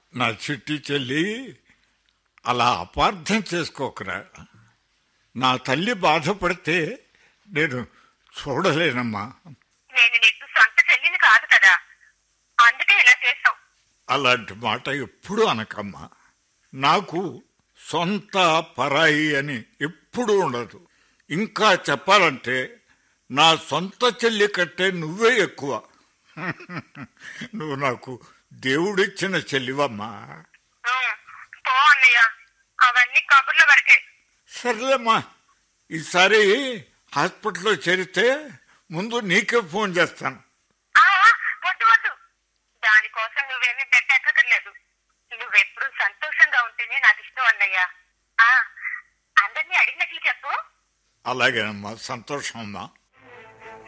నా చిట్టి చెల్లి అలా అపార్థం చేసుకోకరా నా తల్లి బాధపడితే నేను చూడలేనమ్మా నేను నీకు సొంత చెల్లిని కాదు కదా అందుకే ఇలా చేసావు అలాంటి మాట ఎప్పుడు అనకమ్మా నాకు సొంత పరాయి అని ఎప్పుడూ ఉండదు ఇంకా చెప్పాలంటే నా సొంత చెల్లి కంటే నువ్వే ఎక్కువ నువ్వు నాకు దేవుడిచ్చిన చెల్లివమ్మా ఉమ్, పో అన్నయ్య అవన్నీ కబుర్ల వరకే సర్లేమ్మా ఈసారి హాస్పిటల్లో చేరితే ముందు నీకే ఫోన్ చేస్తాను ఆ, వద్దు వద్దు దానికోసం నువ్వేమీ బెట్టక్కర్లేదు నువ్వెప్పుడు సంతోషంగా ఉంటేనే నాకు ఇష్టం అన్నయ్య ఆ, అందరినీ అడిగినట్లు చెప్పు అలాగేనమ్మా సంతోషం అమ్మా